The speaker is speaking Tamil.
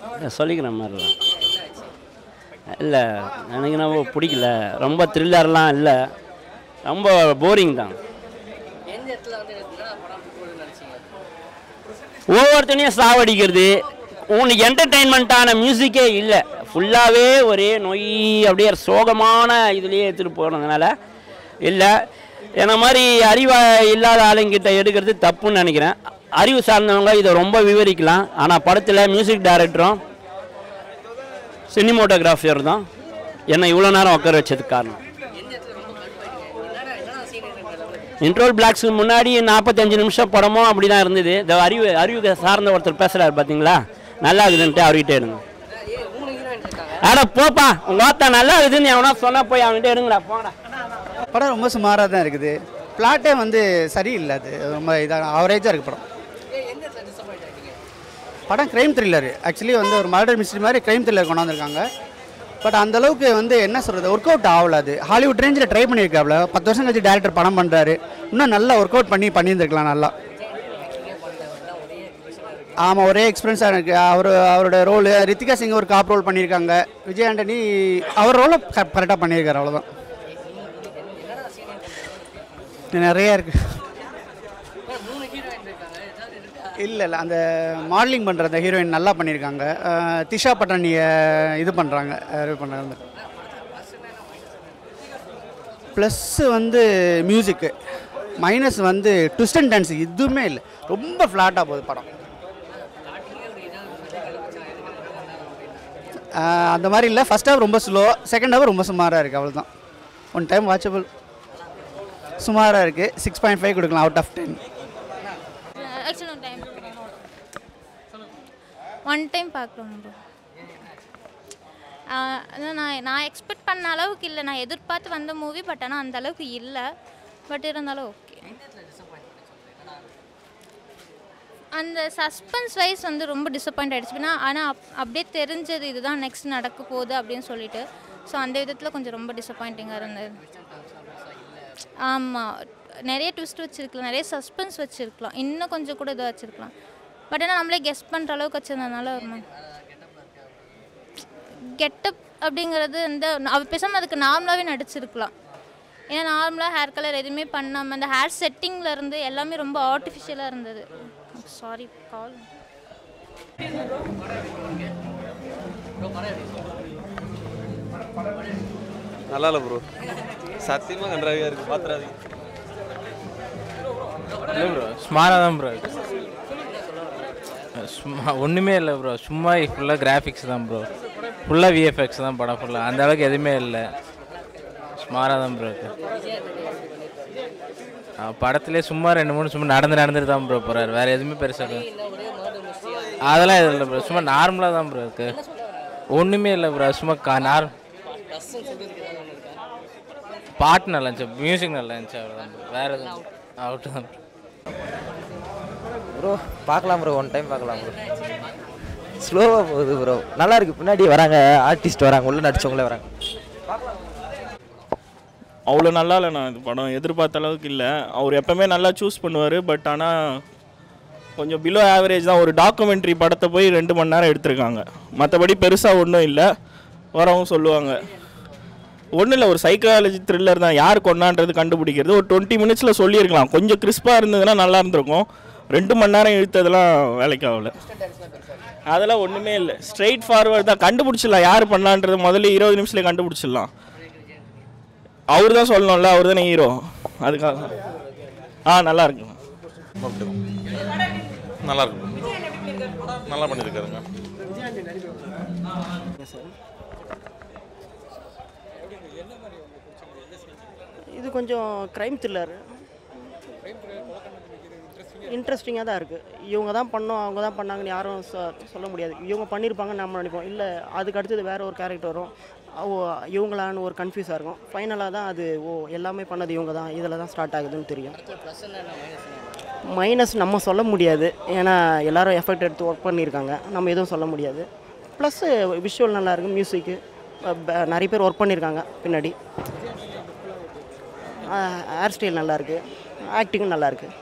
சொல்லிக்கிற மாதிரிலாம் இல்லை எனக்கு நம்ம பிடிக்கல ரொம்ப த்ரில்லர்லாம் இல்லை ரொம்ப போரிங் தான் எந்த இடத்துல வந்து என்னடா படம் போகுதுன்னு நினைச்சீங்க ஒவ்வொருத்தனையும் சாவடிக்கிறது உனக்கு என்டர்டெயின்மெண்ட்டான மியூசிக்கே இல்லை ஃபுல்லாகவே ஒரே நொய் அப்படியே சோகமான இதுலேயே எடுத்துகிட்டு போனதுனால இல்லை என்ன மாதிரி அறிவா இல்லாத ஆளுங்கிட்ட எடுக்கிறது தப்புன்னு நினைக்கிறேன் அறிவு சார்ந்தவங்க இதை ரொம்ப விவரிக்கலாம் ஆனால் படத்தில் மியூசிக் டைரக்டரும் சினிமோட்டோகிராஃபியர் தான் என்னை இவ்வளோ நேரம் உட்கார வச்சதுக்கு காரணம் எந்த இடத்துல ரொம்ப கடுப்பாயிட்டீங்க என்னடா என்னடா சீன் இருக்கிற லெவலுக்கு இன்ட்ரோல் பிளாக்ஸுக்கு முன்னாடி நாற்பத்தஞ்சு நிமிஷம் படமும் அப்படி தான் இருந்தது இந்த அறிவு அறிவு சார்ந்த ஒருத்தர் பேசுகிறாரு பார்த்தீங்களா நல்லா இருக்குதுன்ட்டு அவர்கிட்ட எடுங்க ஏ மூணு ஹீரோயின் இருக்காங்க அட போப்பா உங்கள் வார்த்தை நல்லா இருக்குதுன்னு எவனா சொன்னால் போய் அவன்கிட்ட எடுங்கடா போங்கடா படம் ரொம்ப சுமாராக தான் இருக்குது பிளாட்டே வந்து சரியில்லை அது ரொம்ப இதாக ஆவரேஜாக இருக்குது படம் ஏ எந்த இடத்துல டிசப்பாயிண்ட் ஆயிட்டீங்க படம் க்ரைம் த்ரில்லர் ஆக்சுவலி வந்து ஒரு மர்டர் மிஸ்ட்ரி மாதிரி க்ரைம் த்ரில்லர் கொண்டாந்துருக்காங்க பட் அந்த அளவுக்கு வந்து என்ன சொல்கிறது ஒர்க் அவுட் ஆகல அது ஹாலிவுட் ரேஞ்சில் ட்ரை பண்ணியிருக்காப்ல பத்து வருஷம் கழிச்சு டேரக்டர் படம் பண்ணுறாரு இன்னும் நல்லா ஒர்க் அவுட் பண்ணி பண்ணியிருந்துருக்கலாம் நல்லா ஆமாம் ஒரே எக்ஸ்பீரியன்ஸாக இருக்குது அவர் அவரோட ரோலு ரித்திகா சிங் ஒரு காப் ரோல் பண்ணியிருக்காங்க விஜய் ஆண்டனி அவர் ரோலை கரெக்டாக பண்ணியிருக்காரு அவ்வளோதான் நிறைய இருக்குது மூணு ஹீரோயின் இருக்காங்க ஏதாவது இருக்கா இல்லை இல்லை அந்த மாடலிங் பண்ணுற அந்த ஹீரோயின் நல்லா பண்ணியிருக்காங்க அஹ் திஷா பட்டானியை இது பண்ணுறாங்க இது பண்ணுறாங்க ப்ளஸ்ஸு வந்து மியூசிக்கு மைனஸ் வந்து ட்விஸ்ட் அண்ட் டான்ஸ் இதுவுமே இல்லை ரொம்ப ஃப்ளாட்டாக போகுது படம் அஹ் அந்த மாதிரி இல்லை ஃபஸ்ட் ஹாஃப் ரொம்ப ஸ்லோ செகண்ட் ஹாஃப் ரொம்ப சுமாராக இருக்குது அவ்வளோதான் ஒன் டைம் வாட்சபிள் சுமாராக இருக்குது சிக்ஸ் பாயிண்ட் ஃபைவ் கொடுக்கலாம் out of ten actually one time one time பார்க்கலாம் ப்ரோ அதான் நான் நான் எக்ஸ்பெக்ட் பண்ண அளவுக்கு இல்லை நான் எதிர்பார்த்து வந்த மூவி பட் ஆனால் அந்த அளவுக்கு இல்லை பட் இருந்தாலும் ஓகே அந்த சஸ்பென்ஸ் வைஸ் வந்து ரொம்ப டிசப்பாயிண்ட் ஆகிடுச்சு ஆனால் அப் அப்படியே தெரிஞ்சது இதுதான் நெக்ஸ்ட் நடக்க போகுது அப்படின்னு சொல்லிட்டு ஸோ அந்த விதத்தில் கொஞ்சம் ரொம்ப டிசப்பாயிண்டிங்காக இருந்தது ஆமாம் நிறைய ட்விஸ்ட் வச்சுருக்கலாம் நிறைய சஸ்பென்ஸ் வச்சுருக்கலாம் இன்னும் கொஞ்சம் கூட இதாக வச்சுருக்கலாம் பட் ஆனால் நம்மளே கெஸ் பண்ணுற அளவுக்கு வச்சிருந்ததுனால ஒரு கெட்டப் அப்படிங்கிறது வந்து அவ பேசாமல் அதுக்கு நார்மலாகவே நடிச்சிருக்கலாம் ஏன்னா நார்மலாக ஹேர் கலர் எதுவுமே பண்ணாமல் அந்த ஹேர் செட்டிங்கில் இருந்து எல்லாமே ரொம்ப ஆர்டிஃபிஷியலாக இருந்தது சாரி கால் நல்லா இல்லை ப்ரோ சத்தியமாக கன்றாவியாக இருக்குது பார்த்துறாதீங்க இல்லை ப்ரோ ஸ்மாராக தான் ப்ரோ சும்மா ஒன்றுமே இல்லை ப்ரோ சும்மா ஃபுல்லாக கிராஃபிக்ஸ் தான் ப்ரோ ஃபுல்லாக விஎஃப்எக்ஸ் தான் படம் ஃபுல்லாக அந்த அளவுக்கு எதுவுமே இல்லை ஸ்மாராக தான் ப்ரோ இருக்கு படத்துலேயே சும்மா ரெண்டு மூணு சும்மா நடந்து நடந்துட்டு தான் ப்ரோ போகிறாரு வேறு எதுவுமே பெருசாக இல்லை அதெல்லாம் எதுவும் இல்லை ப்ரோ சும்மா நார்மலாக தான் ப்ரோ இருக்கு ஒன்றுமே இல்லை ப்ரோ சும்மா கா நார் ப்ளஸ்ன்னு சொல்றதுக்கு ஏதாவது ஒன்று இருக்கா பாட்டு நல்லா இருந்துச்சு மியூசிக் நல்லா இருந்துச்சு அவ்வளோதான் ப்ரோ வேறு எதுவும் அவுட்டு தான் ப்ரோ ப்ரோ பார்க்கலாம் ப்ரோ ஒன் டைம் பார்க்கலாம் ப்ரோ ஸ்லோவாக போகுது ப்ரோ நல்லா இருக்கு பின்னாடி வராங்க ஆர்டிஸ்ட் வராங்க உள்ள நடிச்சவங்களே வராங்க அவ்வளோ நல்லா இல்லை நான் இது படம் எதிர்பார்த்த அளவுக்கு இல்லை அவர் எப்பவுமே நல்லா சூஸ் பண்ணுவார் பட் ஆனால் கொஞ்சம் பிலோ ஆவரேஜ் தான் ஒரு டாக்குமெண்ட்ரி படத்தை போய் ரெண்டு மணி நேரம் எடுத்திருக்காங்க மற்றபடி பெருசாக ஒன்றும் இல்லை வரவங்க சொல்லுவாங்க ஒன்றும் இல்லை ஒரு சைக்காலஜி த்ரில்லர் தான் யார் கொண்டான்றது கண்டுபிடிக்கிறது ஒரு டுவெண்ட்டி மினிட்ஸில் சொல்லியிருக்கலாம் கொஞ்சம் கிறிஸ்பாக இருந்ததுன்னா நல்லா இருந்திருக்கும் ரெண்டு மணி நேரம் இழுத்ததெல்லாம் வேலைக்கு ஆகல அதெல்லாம் ஒன்றுமே இல்லை ஸ்ட்ரெயிட் ஃபார்வர்ட் தான் கண்டுபிடிச்சிடலாம் யார் பண்ணலான்றது முதல்ல இருபது நிமிஷத்துல கண்டுபிடிச்சிடலாம் அவர் தான் சொல்லணும்ல அவர் தானே ஹீரோ அதுக்காக ஆ நல்லா இருக்கு நல்லா இருக்கு நல்லா பண்ணியிருக்காருங்க இது கொஞ்சம் க்ரைம் த்ரில்லர் இன்ட்ரெஸ்டிங்காக தான் இருக்குது இவங்க தான் பண்ணோம் அவங்க தான் பண்ணாங்கன்னு யாரும் சொ- சொல்ல முடியாது இவங்க பண்ணியிருப்பாங்கன்னு நம்ம நினைப்போம் இல்லை அதுக்கு அடுத்தது வேறு ஒரு கேரக்டர் வரும் ஓ இவங்களான்னு ஒரு கன்ஃபியூஸாக இருக்கும் ஃபைனலாக தான் அது ஓ எல்லாமே பண்ணது இவங்க தான் இதில் தான் ஸ்டார்ட் ஆகுதுன்னு தெரியும் ப்ளஸ் என்ன மைனஸ் என்ன மைனஸ் நம்ம சொல்ல முடியாது ஏன்னா எல்லாரும் எஃபெக்ட் எடுத்து ஒர்க் பண்ணியிருக்காங்க நம்ம எதுவும் சொல்ல முடியாது ப்ளஸ்ஸு விஷுவல் நல்லா இருக்கு மியூசிக்கு நிறைய பேர் ஒர்க் பண்ணியிருக்காங்க பின்னாடி ஹேர் ஸ்டைல் நல்லா இருக்கு ஆக்டிங்கும் நல்லா இருக்கு